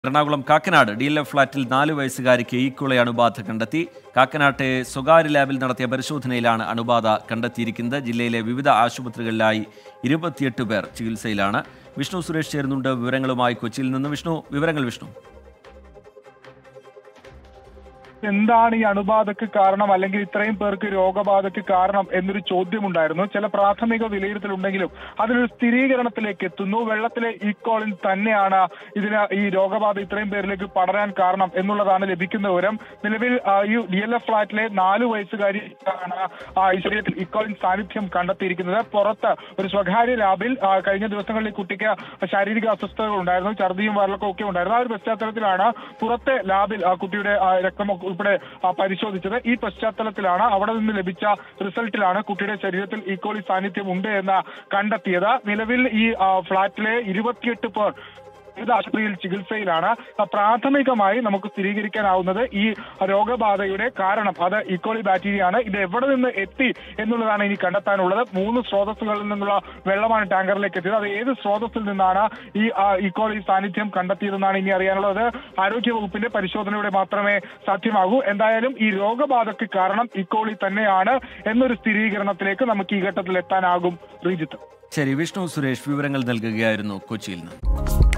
Ernakulam Kakkanad D L F ഫ്ളാറ്റിൽ നാല് വയസ്സുകാരിക്ക് ഈക്കുളെ അണുബാധ കണ്ടെത്തി കാക്കനാട്ടെ സ്വകാര്യ ലാബിൽ നടത്തിയ പരിശോധനയിലാണ് അണുബാധ കണ്ടെത്തിയിരിക്കുന്നത് ജില്ലയിലെ വിവിധ ആശുപത്രികളിലായി ഇരുപത്തിയെട്ട് പേർ ചികിത്സയിലാണ് വിഷ്ണു സുരേഷ് ചേരുന്നുണ്ട് വിവരങ്ങളുമായി കൊച്ചിയിൽ നിന്ന് വിഷ്ണു വിവരങ്ങൾ വിഷ്ണു എന്താണ് ഈ അണുബാധക്ക് കാരണം അല്ലെങ്കിൽ ഇത്രയും പേർക്ക് രോഗബാധക്ക് കാരണം എന്നൊരു ചോദ്യമുണ്ടായിരുന്നു ചില പ്രാഥമിക വിലയിരുത്തലുണ്ടെങ്കിലും അതിനൊരു സ്ഥിരീകരണത്തിലേക്ക് എത്തുന്നു വെള്ളത്തിലെ ഈക്കോളിൻ തന്നെയാണ് ഇതിന് ഈ രോഗബാധ ഇത്രയും പേരിലേക്ക് പടരാൻ കാരണം എന്നുള്ളതാണ് ലഭിക്കുന്ന വിവരം നിലവിൽ ആ, ഈ ഡി എൽ എഫ് ഫ്ളാറ്റിലെ നാലു വയസ്സുകാരിയാണ് ആ, ഈ ശരീരത്തിൽ ഇക്കോളിൻ സാന്നിധ്യം കണ്ടെത്തിയിരിക്കുന്നത് പുറത്ത് ഒരു സ്വകാര്യ ലാബിൽ ആ, കഴിഞ്ഞ ദിവസങ്ങളിൽ ഈ കുട്ടിക്ക് ശാരീരിക അസ്വസ്ഥതകൾ ഉണ്ടായിരുന്നു ഛർദിയും വയറിളക്കം ഒക്കെ ഉണ്ടായിരുന്നു ആ ഒരു പശ്ചാത്തലത്തിലാണ് പുറത്തെ ലാബിൽ ആ കുട്ടിയുടെ ആ, രക്തമൊക്കെ ഉൾപ്പെടെ ആ, പരിശോധിച്ചത് ഈ പശ്ചാത്തലത്തിലാണ് അവിടെ നിന്ന് ലഭിച്ച റിസൾട്ടിലാണ് കുട്ടിയുടെ ശരീരത്തിൽ ഈക്കോളി സാന്നിധ്യം ഉണ്ട് എന്ന് കണ്ടെത്തിയത് നിലവിൽ ഈ ആ, ഫ്ളാറ്റിലെ ഇരുപത്തിയെട്ട് പേർ വിവിധ ആശുപത്രിയിൽ ചികിത്സയിലാണ് ആ, പ്രാഥമികമായി നമുക്ക് സ്ഥിരീകരിക്കാനാവുന്നത് ഈ രോഗബാധയുടെ കാരണം അത് ഈക്കോളി ബാക്ടീരിയയാണ് ഇത് എവിടെ നിന്ന് എത്തി എന്നുള്ളതാണ് ഇനി കണ്ടെത്താനുള്ളത് മൂന്ന് സ്രോതസ്സുകളിൽ നിന്നുള്ള വെള്ളമാണ് ടാങ്കറിലേക്ക് എത്തിയത് അത് ഏത് സ്രോതസ്സിൽ നിന്നാണ് ഈ ആ, ഈക്കോളി സാന്നിധ്യം കണ്ടെത്തിയതെന്നാണ് ഇനി അറിയാനുള്ളത് ആരോഗ്യ വകുപ്പിന്റെ പരിശോധനയുടെ മാത്രമേ സാധ്യമാകൂ എന്തായാലും ഈ രോഗബാധയ്ക്ക് കാരണം ഈക്കോളി തന്നെയാണ് എന്നൊരു സ്ഥിരീകരണത്തിലേക്ക് നമുക്ക് ഈ ഘട്ടത്തിൽ എത്താനാകും ശ്രീജിത്ത് ശരി വിഷ്ണു സുരേഷ് വിവരങ്ങൾ നൽകുകയായിരുന്നു കൊച്ചിയിൽ നിന്ന്